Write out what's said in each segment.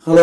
hello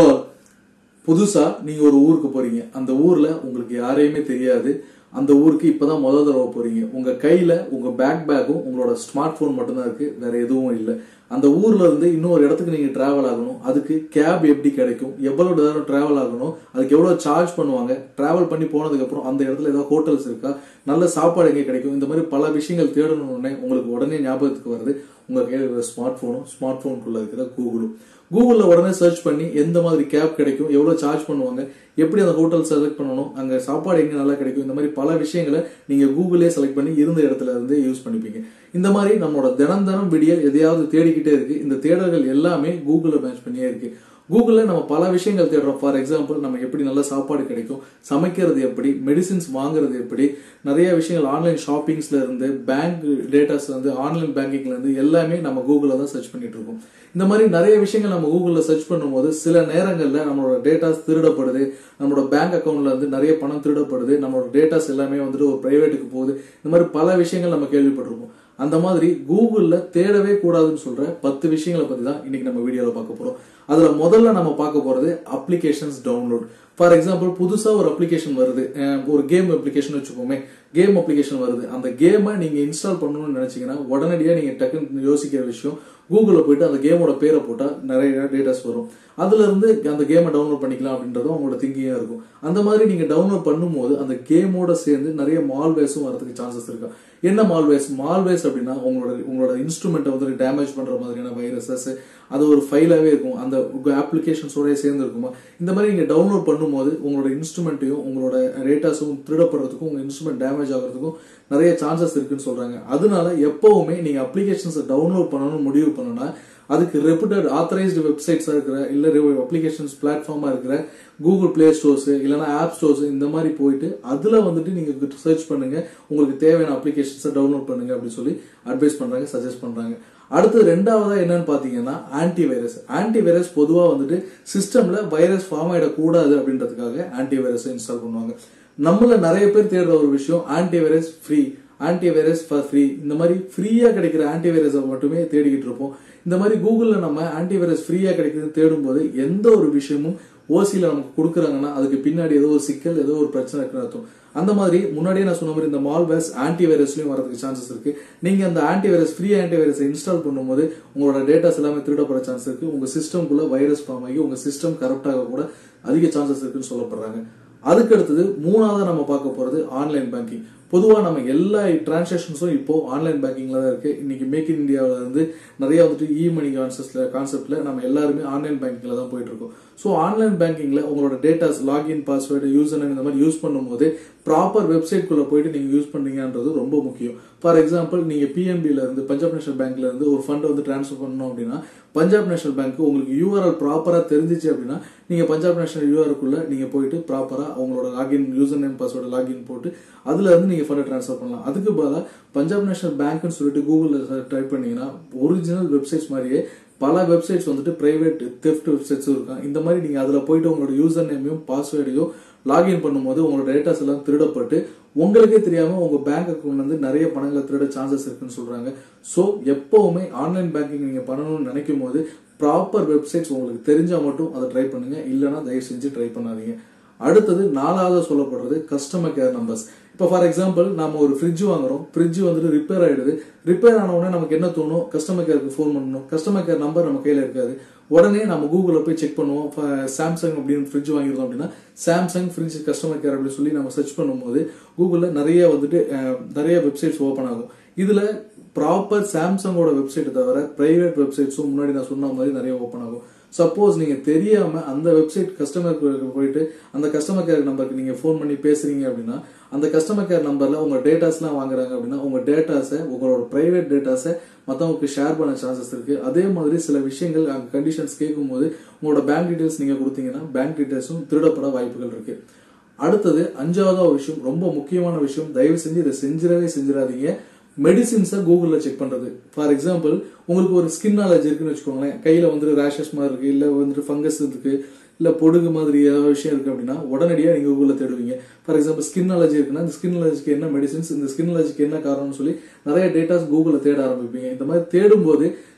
புதுசா நீங்க ஒரு ஊருக்கு போறீங்க அந்த ஊர்ல உங்களுக்கு யாரையுமே தெரியாது அந்த ஊருக்கு இப்பதான் முதல் தடவை போறீங்க உங்க கையில உங்க பேக் பேக்கும் உங்களோட ஸ்மார்ட் போன் மட்டும்தான் இருக்கு வேற எதுவும் இல்லை அந்த ஊர்ல இருந்து இன்னொரு இடத்துக்கு நீங்க டிராவல் ஆகணும் அதுக்கு கேப் எப்படி கிடைக்கும் எவ்வளவு நேரம் டிராவல் ஆகணும் அதுக்கு எவ்வளவு சார்ஜ் பண்ணுவாங்க டிராவல் பண்ணி போனதுக்கு அப்புறம் அந்த இடத்துல ஏதாவது ஹோட்டல்ஸ் இருக்கா நல்ல சாப்பாடு எங்கே கிடைக்கும் இந்த மாதிரி பல விஷயங்கள் தேடணும்னே உங்களுக்கு உடனே ஞாபகத்துக்கு வருது உங்க கையில் இருக்கிற ஸ்மார்ட் போனும் ஸ்மார்ட் போனுக்குள்ள இருக்கிற கூகுளும் கூகுளில் உடனே சர்ச் பண்ணி எந்த மாதிரி கேப் கிடைக்கும் எவ்வளோ சார்ஜ் பண்ணுவாங்க எப்படி அந்த ஹோட்டல் செலக்ட் பண்ணணும் அங்கே சாப்பாடு எங்கே நல்லா கிடைக்கும் இந்த மாதிரி பல விஷயங்களை நீங்கள் கூகுளே செலக்ட் பண்ணி இருந்த இடத்துல இருந்து யூஸ் பண்ணிப்பீங்க இந்த மாதிரி நம்மளோட தினம் தினம் விடிய எதையாவது தேடிக்கிட்டே இருக்கு இந்த தேடல்கள் எல்லாமே கூகுளில் மேட்ச் பண்ணியே இருக்கு கூகுளில் நம்ம பல விஷயங்கள் தேடுறோம் ஃபார் எக்ஸாம்பிள் நம்ம எப்படி நல்ல சாப்பாடு கிடைக்கும் சமைக்கிறது எப்படி மெடிசின்ஸ் வாங்குறது எப்படி நிறைய விஷயங்கள் ஆன்லைன் ஷாப்பிங்ஸ்ல இருந்து பேங்க் டேட்டாஸ்ல இருந்து ஆன்லைன் பேங்கிங்ல இருந்து எல்லாமே நம்ம கூகுளில் தான் சர்ச் பண்ணிட்டு இருக்கோம் இந்த மாதிரி நிறைய விஷயங்கள் நம்ம கூகுளில் சர்ச் பண்ணும்போது சில நேரங்களில் நம்மளோட டேட்டாஸ் திருடப்படுது நம்மளோட பேங்க் அக்கௌண்ட்ல இருந்து நிறைய பணம் திருடப்படுது நம்மளோட டேட்டாஸ் எல்லாமே வந்துட்டு ஒரு பிரைவேட்டுக்கு போகுது இந்த மாதிரி பல விஷயங்கள் நம்ம கேள்விப்பட்டிருப்போம் அந்த மாதிரி கூகுள்ல தேடவே கூடாதுன்னு சொல்ற பத்து விஷயங்களை பத்தி தான் இன்னைக்கு நம்ம வீடியோல பார்க்க போறோம் அதுல முதல்ல நம்ம பார்க்க போறது அப்ளிகேஷன்ஸ் டவுன்லோட் ஃபார் எக்ஸாம்பிள் புதுசா ஒரு அப்ளிகேஷன் வருது அஹ் ஒரு கேம் அப்ளிகேஷன் வச்சுக்கோமே கேம் அப்ளிகேஷன் வருது அந்த கேமை நீங்க இன்ஸ்டால் பண்ணணும்னு நினைச்சீங்கன்னா உடனடியாக நீங்க டக்குன்னு யோசிக்கிற விஷயம் கூகுளில் போயிட்டு அந்த கேமோட பேரை போட்டால் நிறைய டேட்டாஸ் வரும் அதுல இருந்து அந்த கேமை டவுன்லோட் பண்ணிக்கலாம் அப்படின்றதும் உங்களோட திங்கிங்காக இருக்கும் அந்த மாதிரி நீங்க டவுன்லோட் பண்ணும்போது அந்த கேமோட சேர்ந்து நிறைய மால்வேஸும் வரதுக்கு சான்சஸ் இருக்கு என்ன மால்வேஸ் மால்வேஸ் அப்படின்னா உங்களோட உங்களோட இன்ஸ்ட்ருமெண்ட்டை வந்து டேமேஜ் பண்ற மாதிரியான வைரஸஸ் அது ஒரு ஃபைலாவே இருக்கும் அந்த அப்ளிகேஷன்ஸோடய சேர்ந்து இருக்குமா இந்த மாதிரி நீங்க டவுன்லோட் பண்ணும்போது உங்களோட இன்ஸ்ட்ருமெண்ட்டையும் உங்களோட டேட்டாஸும் திருடப்படுறதுக்கும் உங்க இன்ஸ்ட்ருமெண்ட் டேமேஜ் ஆகிறதுக்கும் நிறைய சான்சஸ் இருக்குன்னு சொல்றாங்க அதனால எப்பவுமே நீங்க அப்ளிகேஷன்ஸை டவுன்லோட் பண்ணணும்னு முடிவு பண்ணணும்னா அதுக்கு ரெப்யூட்டட் ஆத்தரைஸ்டு வெப்சைட்ஸா இருக்கிற இல்ல அப்ளிகேஷன்ஸ் பிளாட்ஃபார்மா இருக்கிற கூகுள் பிளே ஸ்டோர்ஸ் இல்லைன்னா ஆப் ஸ்டோர்ஸ் இந்த மாதிரி போயிட்டு அதுல வந்துட்டு நீங்க சர்ச் பண்ணுங்க உங்களுக்கு தேவையான அப்ளிகேஷன்ஸை டவுன்லோட் பண்ணுங்க அப்படின்னு சொல்லி அட்வைஸ் பண்றாங்க சஜஸ்ட் பண்றாங்க அடுத்து ரெண்டாவதா என்னன்னு பாத்தீங்கன்னா ஆன்டி வைரஸ் ஆன்டி வைரஸ் பொதுவா வந்துட்டு சிஸ்டம்ல வைரஸ் ஃபார்ம் ஆயிடக்கூடாது அப்படின்றதுக்காக ஆன்டி வைரஸ் இன்ஸ்டால் பண்ணுவாங்க நம்மள நிறைய பேர் தேடுற ஒரு விஷயம் antivirus free antivirus for free இந்த மாதிரி ஃப்ரீயா கிடைக்கிற ஆன்டி வைரஸை மட்டுமே தேடிக்கிட்டு இருப்போம் இந்த மாதிரி கூகுள்ல நம்ம ஆன்டி வைரஸ் ஃப்ரீயா கிடைக்குதுன்னு தேடும்போது எந்த ஒரு விஷயமும் ஓசியில நமக்கு கொடுக்குறாங்கன்னா அதுக்கு பின்னாடி ஏதோ ஒரு சிக்கல் ஏதோ ஒரு பிரச்சனை இருக்குன்னு அர்த்தம் அந்த மாதிரி முன்னாடியே நான் சொன்ன மாதிரி இந்த மால்வேர்ஸ் ஆன்டி வைரஸ்லயும் வரதுக்கு சான்சஸ் இருக்கு நீங்க அந்த antivirus free antivirus install பண்ணும்போது உங்களோட டேட்டாஸ் எல்லாமே திருடப்பட சான்ஸ் இருக்கு உங்க சிஸ்டம்குள்ள வைரஸ் ஃபார்ம் ஆகி உங்க சிஸ்டம் கரெக்டாக கூட அதிக சான்சஸ் இருக்குன்னு சொல்லப்படுறாங்க அதுக்கு அடுத்தது மூணாவது நம்ம பார்க்க போறது ஆன்லைன் பேங்கிங் பொதுவாக நம்ம எல்லா டிரான்சாக்ஷன்ஸும் இப்போ ஆன்லைன் பேங்கிங்ல தான் இருக்கு இன்னைக்கு மேக் இன் இந்தியாவில இருந்து நிறைய வந்துட்டு இ மணி கான்செப்ட்ல கான்செப்ட்ல நம்ம எல்லாருமே ஆன்லைன் பேங்கிங்ல தான் போயிட்டு இருக்கோம் ஸோ ஆன்லைன் பேங்கிங்ல உங்களோட datas login password user name இந்த மாதிரி யூஸ் பண்ணும்போது ப்ராப்பர் வெப்சைட் குள்ள போயிட்டு நீங்க யூஸ் பண்ணீங்கன்றது ரொம்ப முக்கியம் ஃபார் எக்ஸாம்பிள் நீங்க பிஎன்பில இருந்து பஞ்சாப் நேஷனல் பேங்க்ல இருந்து ஒரு ஃபண்ட் வந்து டிரான்ஸ்ஃபர் பண்ணணும் அப்படின்னா பஞ்சாப் நேஷனல் பேங்க் உங்களுக்கு யூஆர்எல் ப்ராப்பரா தெரிஞ்சிச்சு அப்படின்னா நீங்க பஞ்சாப் நேஷனல் யூஆர்க்குள்ள நீங்க போயிட்டு ப்ராப்பரா அவங்களோட login user name password login போட்டு அதுல இருந்து நீங்க ஃபண்ட் ட்ரான்ஸ்ஃபர் பண்ணலாம் அதுக்கு பதிலாக பஞ்சாப் நேஷனல் பேங்க்னு சொல்லிட்டு கூகுள்ல டைப் பண்ணீங்கன்னா ஒரிஜினல் வெப்சைட்ஸ் மாதிரியே பல வெப்சைட்ஸ் வந்துட்டு பிரைவேட் தெஃப்ட் வெப்சைட்ஸும் இருக்கும் இந்த மாதிரி நீங்க அதுல போயிட்டு உங்களோட யூசர் நேமையும் பாஸ்வேர்டையும் லாகின் பண்ணும்போது உங்களோட டேட்டாஸ் எல்லாம் திருடப்பட்டு உங்களுக்கே தெரியாம உங்க பேங்க் அக்கௌண்ட்ல இருந்து நிறைய பணங்களை திருட சான்சஸ் இருக்குன்னு சொல்றாங்க ஸோ எப்பவுமே ஆன்லைன் பேங்கிங் நீங்க பண்ணணும்னு நினைக்கும் போது ப்ராப்பர் வெப்சைட்ஸ் உங்களுக்கு தெரிஞ்சா மட்டும் அதை ட்ரை பண்ணுங்க இல்லைன்னா தயவு செஞ்சு ட்ரை பண்ணாதீங்க அடுத்தது நாலாவது சொல்லப்படுறது கஸ்டமர் கேர் நம்பர்ஸ் இப்போ ஃபார் எக்ஸாம்பிள் நம்ம ஒரு ஃப்ரிட்ஜ் வாங்குறோம் ஃப்ரிட்ஜ் வந்துட்டு ரிப்பேர் ஆயிடுது ரிப்பேர் ஆன உடனே நமக்கு என்ன தோணும் கஸ்டமர் கேருக்கு ஃபோன் பண்ணணும் கஸ்டமர் கேர் நம்பர் நம்ம கையில இருக்காது உடனே நம்ம கூகுளில் போய் செக் பண்ணுவோம் சாம்சங் அப்படின்னு ஃப்ரிட்ஜ் வாங்கிருந்தோம் அப்படின்னா சாம்சங் ஃப்ரிட்ஜ் கஸ்டமர் கேர் அப்படின்னு சொல்லி நம்ம சர்ச் பண்ணும்போது கூகுளில் நிறைய வந்துட்டு நிறைய வெப்சைட்ஸ் ஓப்பன் ஆகும் இதுல ப்ராப்பர் சாம்சங்கோட வெப்சைட் தவிர பிரைவேட் வெப்சைட்ஸும் முன்னாடி நான் சொன்ன மாதிரி நிறைய ஓப்பன் ஆகும் சப்போஸ் நீங்க தெரியாம அந்த வெப்சைட் கஸ்டமர் போயிட்டு அந்த கஸ்டமர் கேர் நம்பருக்கு நீங்க ஃபோன் பண்ணி பேசுறீங்க அப்படின்னா அந்த கஸ்டமர் கேர் நம்பர்ல உங்க டேட்டாஸ் எல்லாம் வாங்குறாங்க அப்படின்னா உங்க டேட்டாஸை உங்களோட பிரைவேட் டேட்டாஸை மற்றவங்களுக்கு ஷேர் பண்ண சான்சஸ் இருக்கு அதே மாதிரி சில விஷயங்கள் அங்க கண்டிஷன்ஸ் கேட்கும் போது உங்களோட பேங்க் டீடைல்ஸ் நீங்க கொடுத்தீங்கன்னா பேங்க் டீடைல்ஸும் திருடப்பட வாய்ப்புகள் இருக்கு அடுத்தது அஞ்சாவதா ஒரு விஷயம் ரொம்ப முக்கியமான விஷயம் தயவு செஞ்சு இதை செஞ்சிடவே செஞ்சிடாதீங்க மெடிசின்ஸை கூகுளில் செக் பண்ணுறது ஃபார் எக்ஸாம்பிள் உங்களுக்கு ஒரு ஸ்கின் அலர்ஜி இருக்குன்னு வச்சுக்கோங்களேன் கையில் வந்துட்டு ரேஷஸ் மாதிரி இருக்கு இல்லை வந்துட்டு ஃபங்கஸ் இருக்கு இல்லை பொடுகு மாதிரி ஏதாவது விஷயம் இருக்கு அப்படின்னா உடனடியாக நீங்கள் கூகுளில் தேடுவீங்க ஃபார் எக்ஸாம்பிள் ஸ்கின் அலர்ஜி இருக்குன்னா இந்த ஸ்கின் அலர்ஜிக்கு என்ன மெடிசின்ஸ் இந்த ஸ்கின் அலர்ஜிக்கு என்ன காரணம்னு சொல்லி நிறைய டேட்டாஸ் கூகுளில் தேட ஆரம்பிப்பீங்க இந்த மாதிரி தேடும்போது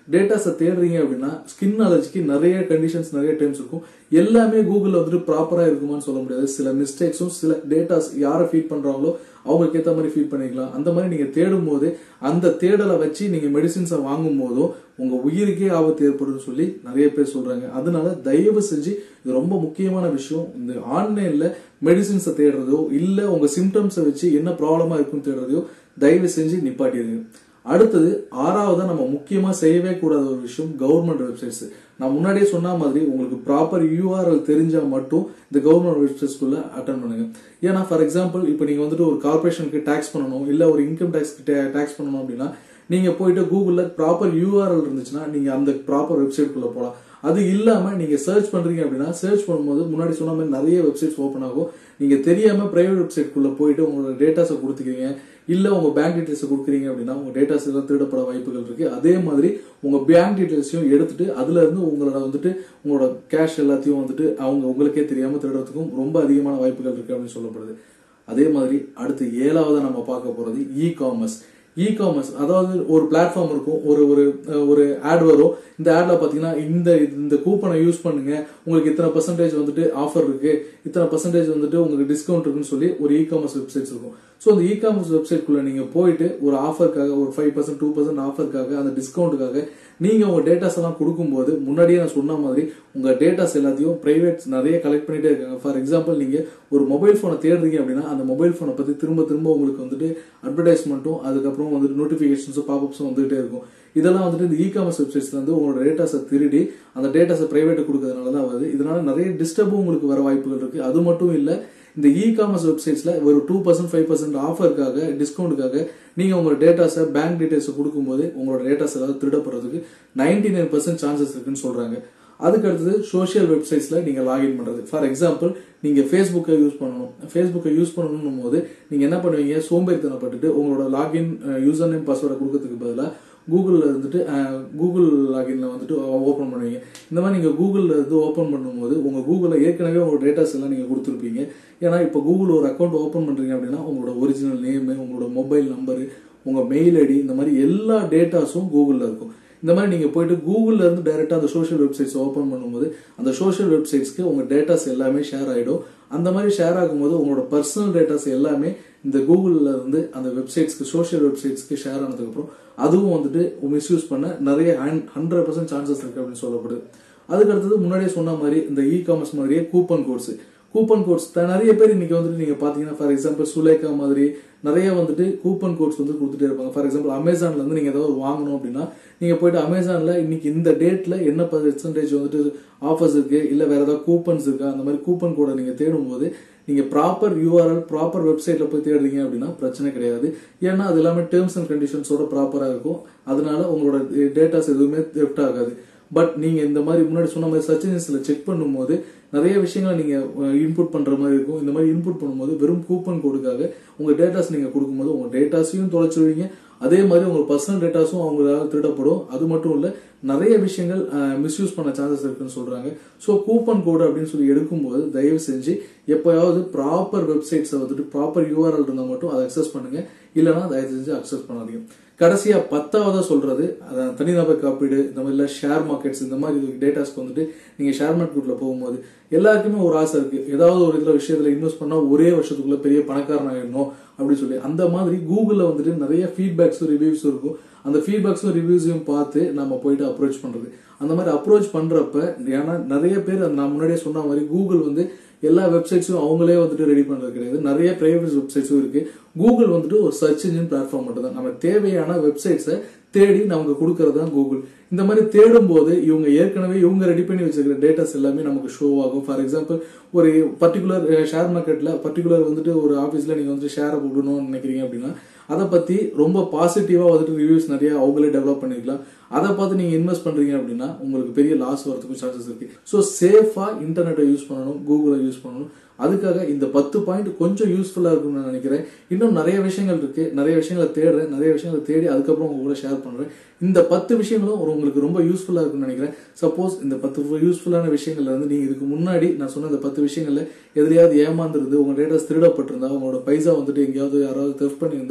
டேட்டாஸை தேடுறீங்க அப்படின்னா ஸ்கின் அலர்ஜிக்கு நிறைய கண்டிஷன்ஸ் நிறைய டைம்ஸ் இருக்கும் எல்லாமே கூகுள்ல வந்துட்டு ப்ராப்பரா இருக்குமான்னு சொல்ல முடியாது சில மிஸ்டேக்ஸும் சில டேட்டாஸ் யாரை ஃபீட் பண்றாங்களோ அவங்களுக்கு ஏற்ற மாதிரி ஃபீட் பண்ணிக்கலாம் அந்த மாதிரி நீங்க தேடும் போது அந்த தேடலை வச்சு நீங்க மெடிசின்ஸை வாங்கும் போதும் உங்க உயிருக்கே ஆபத்து ஏற்படும் சொல்லி நிறைய பேர் சொல்றாங்க அதனால தயவு செஞ்சு இது ரொம்ப முக்கியமான விஷயம் இந்த ஆன்லைன்ல மெடிசின்ஸை தேடுறதோ இல்ல உங்க சிம்டம்ஸை வச்சு என்ன ப்ராப்ளமா இருக்குன்னு தேடுறதையோ தயவு செஞ்சு நிப்பாட்டிடுங்க அடுத்தது ஆறாவதா நம்ம முக்கியமா செய்யவே கூடாத ஒரு விஷயம் கவர்மெண்ட் வெப்சைட்ஸ் நான் முன்னாடியே சொன்ன மாதிரி உங்களுக்கு ப்ராப்பர் யூஆர்எல் தெரிஞ்சா மட்டும் இந்த கவர்மெண்ட் வெப்சைட்ஸ்குள்ள அட்டன் பண்ணுங்க ஏன்னா ஃபார் எக்ஸாம்பிள் இப்போ நீங்க வந்துட்டு ஒரு கார்பரேஷனுக்கு டேக்ஸ் பண்ணணும் இல்ல ஒரு இன்கம் டேக்ஸ்க்கு டேக்ஸ் பண்ணணும் அப்படின்னா நீங்க போயிட்டு கூகுள்ல ப்ராப்பர் யூஆர்எல் இருந்துச்சுன்னா நீங்க அந்த ப்ராப்பர் வெப்சைட்குள்ள போகலாம் அது இல்லாம நீங்க சர்ச் பண்றீங்க அப்படின்னா சர்ச் பண்ணும்போது முன்னாடி சொன்ன மாதிரி நிறைய வெப்சைட்ஸ் ஓப்பன் ஆகும் நீங்க தெரியாம பிரைவேட் வெப்சைட்குள்ள போயிட்டு உங்களோட டேட்டாஸை கொடுத்துக்கிறீங்க இல்ல உங்க பேங்க் டீடைல்ஸ் கொடுக்குறீங்க அப்படின்னா உங்க டேட்டாஸ் எல்லாம் திருடப்பட வாய்ப்புகள் இருக்கு அதே மாதிரி உங்க பேங்க் டீடைல்ஸையும் எடுத்துட்டு அதுல இருந்து உங்களோட வந்துட்டு உங்களோட கேஷ் எல்லாத்தையும் வந்துட்டு அவங்க உங்களுக்கே தெரியாம திருடுறதுக்கும் ரொம்ப அதிகமான வாய்ப்புகள் இருக்கு அப்படின்னு சொல்லப்படுது அதே மாதிரி அடுத்து ஏழாவது நம்ம பார்க்க போறது இ காமர்ஸ் இ காமர்ஸ் அதாவது ஒரு பிளாட்ஃபார்ம் இருக்கும் ஒரு ஒரு ஒரு ஆட் வரும் இந்த ஆட்ல பாத்தீங்கன்னா இந்த இந்த கூப்பனை யூஸ் பண்ணுங்க உங்களுக்கு இத்தனை பர்சன்டேஜ் வந்துட்டு ஆஃபர் இருக்கு இத்தனை பர்சன்டேஜ் வந்துட்டு உங்களுக்கு டிஸ்கவுண்ட் இருக்குன்னு சொல்லி ஒரு இ காமர்ஸ் வெப்சைட்ஸ் இருக்கும் ஸோ அந்த இ காமர்ஸ் வெப்சைட்குள்ள நீங்க போயிட்டு ஒரு ஆஃபருக்காக ஒரு ஃபைவ் பர்சன்ட் டூ பர்சன்ட் ஆஃபருக்காக அந்த டிஸ்கவுண்ட்டுக்காக நீங்க உங்க டேட்டாஸ் எல்லாம் கொடுக்கும்போது முன்னாடியே நான் சொன்ன மாதிரி உங்க டேட்டாஸ் எல்லாத்தையும் பிரைவேட் நிறைய கலெக்ட் பண்ணிட்டே இருக்காங்க ஃபார் எக்ஸாம்பிள் நீங்க ஒரு மொபைல் போனை தேடுறீங்க அப்படின்னா அந்த மொபைல் போனை பத்தி திரும்ப திரும்ப உங்களுக்கு வந்துட்டு அட்வர்டைஸ்மெண்ட்டும் அதுக்கப்புறம் வந்துட்டு நோட்டிபிகேஷன்ஸும் பாப்அப்ஸும் வந்துகிட்டே இருக்கும் இதெல்லாம் வந்துட்டு இந்த இ காமர்ஸ் வெப்சைட்ஸ்ல வந்து உங்களோட டேட்டாஸை திருடி அந்த டேட்டாஸை பிரைவேட் கொடுக்கறதுனால தான் வருது இதனால நிறைய டிஸ்டர்பும் உங்களுக்கு வர வாய்ப்புகள் இருக்கு அது மட்டும் இல்ல இந்த இ காமர்ஸ் வெப்சைட்ஸ்ல ஒரு டூ பர்சன்ட் ஃபைவ் பர்சன்ட் ஆஃபருக்காக டிஸ்கவுண்ட்டுக்காக நீங்க உங்களோட டேட்டாஸை பேங்க் டீடைல்ஸ் கொடுக்கும்போது உங்களோட டேட்டாஸ் ஏதாவது திருடப்படுறதுக்கு நைன்டி நைன் பர்சன்ட் சான்சஸ் இருக்குன்னு சொல்றாங்க அதுக்கு அடுத்தது சோஷியல் வெப்சைட்ஸ்ல நீங்க லாகின் பண்றது ஃபார் எக்ஸாம்பிள் நீங்க ஃபேஸ்புக்கை யூஸ் பண்ணணும் ஃபேஸ்புக்கை யூஸ் பண்ணணும் போது நீங்க என்ன பண்ணுவீங்க சோம்பேறித்தனப்பட்டுட்டு உங்களோட லாகின் யூசர் நேம் பாஸ்வேர்டை கொடுக்கறதுக்கு பதிலாக கூகுளில் இருந்துட்டு கூகுள் லாகின்ல வந்துட்டு ஓப்பன் பண்ணுவீங்க இந்த மாதிரி நீங்கள் கூகுளில் இருந்து ஓப்பன் பண்ணும்போது உங்கள் கூகுளில் ஏற்கனவே உங்களோட டேட்டாஸ் எல்லாம் நீங்கள் கொடுத்துருப்பீங்க ஏன்னா இப்போ கூகுள் ஒரு அக்கௌண்ட் ஓப்பன் பண்ணுறீங்க அப்படின்னா உங்களோட ஒரிஜினல் நேமு உங்களோட மொபைல் நம்பரு உங்கள் மெயில் ஐடி இந்த மாதிரி எல்லா டேட்டாஸும் கூகுளில் இருக்கும் இந்த மாதிரி நீங்க போயிட்டு கூகுள்ல இருந்து டைரக்டா அந்த சோஷியல் வெப்சைட்ஸ் ஓபன் பண்ணும்போது அந்த சோஷியல் வெப்சைட்ஸ்க்கு உங்க டேட்டாஸ் எல்லாமே ஷேர் ஆயிடும் அந்த மாதிரி ஷேர் ஆகும்போது உங்களோட பர்சனல் டேட்டாஸ் எல்லாமே இந்த கூகுள்ல இருந்து அந்த வெப்சைட்ஸ்க்கு சோஷியல் வெப்சைட்ஸ்க்கு ஷேர் ஆனதுக்கு அப்புறம் அதுவும் வந்துட்டு மிஸ்யூஸ் பண்ண நிறைய ஹண்ட்ரட் பர்சன்ட் சான்சஸ் இருக்கு அப்படின்னு சொல்லப்படுது அதுக்கு அடுத்தது முன்னாடியே சொன்ன மாதிரி இந்த இ காமர்ஸ் மாதிரியே கூப்பன் கோர்ஸ் கூப்பன் கோட்ஸ் நிறைய பேர் இன்னைக்கு வந்துட்டு நீங்க பாத்தீங்கன்னா ஃபார் எக்ஸாம்பிள் சுலேகா மாதிரி நிறைய வந்துட்டு கூப்பன் கோட்ஸ் வந்து கொடுத்துட்டே இருப்பாங்க ஃபார் எக்ஸாம்பிள் அமேசான்ல இருந்து நீங்க ஏதாவது வாங்கணும் அப்படின்னா நீங்க போயிட்டு அமேசான்ல இன்னைக்கு இந்த டேட்ல என்ன பெர்சன்டேஜ் வந்துட்டு ஆஃபர்ஸ் இருக்கு இல்ல வேற ஏதாவது கூப்பன்ஸ் இருக்கா அந்த மாதிரி கூப்பன் கோடை நீங்க தேடும் போது நீங்க ப்ராப்பர் யூஆர்எல் ப்ராப்பர் வெப்சைட்ல போய் தேடுறீங்க அப்படின்னா பிரச்சனை கிடையாது ஏன்னா அது எல்லாமே டேர்ம்ஸ் அண்ட் கண்டிஷன்ஸோட ப்ராப்பரா இருக்கும் அதனால உங்களோட டேட்டாஸ் எதுவுமே லெஃப்ட் ஆகாது பட் நீங்க இந்த மாதிரி முன்னாடி சொன்ன மாதிரி சர்ச் இன்ஜின்ஸ்ல செக் பண்ணும்போது நிறைய விஷயங்களை நீங்க இன்புட் பண்ற மாதிரி இருக்கும் இந்த மாதிரி இன்புட் பண்ணும்போது வெறும் கூப்பன் கோடுக்காக உங்க டேட்டாஸ் நீங்க கொடுக்கும்போது உங்க டேட்டாஸையும் தொலைச்சிருவீங்க அதே மாதிரி உங்க பர்சனல் டேட்டாஸும் அவங்களால திருடப்படும் அது மட்டும் இல்ல நிறைய விஷயங்கள் மிஸ்யூஸ் பண்ண சான்சஸ் இருக்குன்னு சொல்றாங்க ஸோ கூப்பன் கோடு அப்படின்னு சொல்லி எடுக்கும்போது தயவு செஞ்சு எப்பயாவது ப்ராப்பர் வெப்சைட்ஸை வந்துட்டு ப்ராப்பர் யூஆர்எல் இருந்தால் மட்டும் அதை அக்சஸ் பண்ணுங்க இல்லைன்னா தயவு செஞ்சு அக்சஸ் பண்ணாதீங்க கடைசியா பத்தாவதா சொல்றது அதான் தனிநபர் காப்பீடு இந்த மாதிரி ஷேர் மார்க்கெட்ஸ் இந்த மாதிரி டேட்டாஸ்க்கு வந்துட்டு நீங்க ஷேர் மார்க்கெட்ல போகும்போது எல்லாருக்குமே ஒரு ஆசை இருக்கு ஏதாவது ஒரு இதுல விஷயத்துல இன்வெஸ்ட் பண்ணா ஒரே வருஷத்துக்குள்ள பெரிய பணக்காரன் ஆயிடணும் அப்படின்னு சொல்லி அந்த மாதிரி கூகுள்ல வந்துட்டு நிறைய ஃபீட்பேக்ஸும் ரிவ்யூஸ் இருக்கும் அந்த ஃபீட்பேக்ஸும் ரிவ்யூஸையும் பார்த்து நம்ம போயிட்டு அப்ரோச் பண்றது அந்த மாதிரி அப்ரோச் பண்றப்ப ஏன்னா நிறைய பேர் நான் முன்னாடியே சொன்ன மாதிரி கூகுள் வந்து எல்லா வெப்சைட்ஸும் அவங்களே வந்துட்டு ரெடி பண்றது கிடையாது நிறைய பிரைவேட் வெப்சைட்ஸும் இருக்கு கூகுள் வந்துட்டு ஒரு சர்ச் இன்ஜின் பிளாட்ஃபார்ம் மட்டும் தான் நம்ம தேவையான வெப்சைட்ஸை தேடி நமக்கு கொடுக்கறது தான் கூகுள் இந்த மாதிரி தேடும் போது இவங்க ஏற்கனவே இவங்க ரெடி பண்ணி வச்சிருக்கிற டேட்டாஸ் எல்லாமே நமக்கு ஷோ ஆகும் ஃபார் எக்ஸாம்பிள் ஒரு பர்டிகுலர் ஷேர் மார்க்கெட்ல பர்டிகுலர் வந்துட்டு ஒரு ஆஃபீஸ்ல நீங்க வந்து ஷேரை போடணும்னு நினைக்கிறீங்க அப்படின்னா அதை பத்தி ரொம்ப பாசிட்டிவா வந்துட்டு ரிவ்யூஸ் நிறைய அவங்களே டெவலப் பண்ணிக்கலாம் அதை பார்த்து நீங்க இன்வெஸ்ட் பண்றீங்க அப்படின்னா உங்களுக்கு பெரிய லாஸ் வரதுக்கும் சான்சஸ் இருக்கு ஸோ சேஃபா இன்டர்நெட்டை யூஸ் பண்ணணும் கூகுளை யூஸ் பண்ணணும் அதுக்காக இந்த பத்து பாயிண்ட் கொஞ்சம் யூஸ்ஃபுல்லா இருக்கும்னு நான் நினைக்கிறேன் இன்னும் நிறைய விஷயங்கள் இருக்கு நிறைய விஷயங்களை தேடுறேன் நிறைய விஷயங்களை தேடி அதுக்கப்புறம் உங்க கூட ஷேர் பண்றேன் இந்த பத்து விஷயங்களும் ஒரு உங்களுக்கு ரொம்ப யூஸ்ஃபுல்லா இருக்கும்னு நினைக்கிறேன் சப்போஸ் இந்த பத்து யூஸ்ஃபுல்லான விஷயங்கள்ல வந்து நீங்க இதுக்கு முன்னாடி நான் சொன்ன இந்த பத்து விஷயங்கள்ல எதுலையாவது ஏமாந்துருந்து உங்க டேட்டாஸ் திருடப்பட்டிருந்தா உங்களோட பைசா வந்துட்டு எங்கேயாவது யாராவது தெஃப்ட் பண்ணியிருந்தா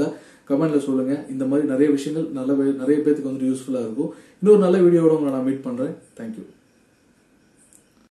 கமெண்ட்ல சொல்லுங்க இந்த மாதிரி நிறைய விஷயங்கள் நல்ல வே- நிறைய பேத்துக்கு வந்து யூஸ்ஃபுல்லா இருக்கும் இன்னொரு நல்ல வீடியோவோட உங்களை நான் மீட் பண்றேன் தேங்க்யூ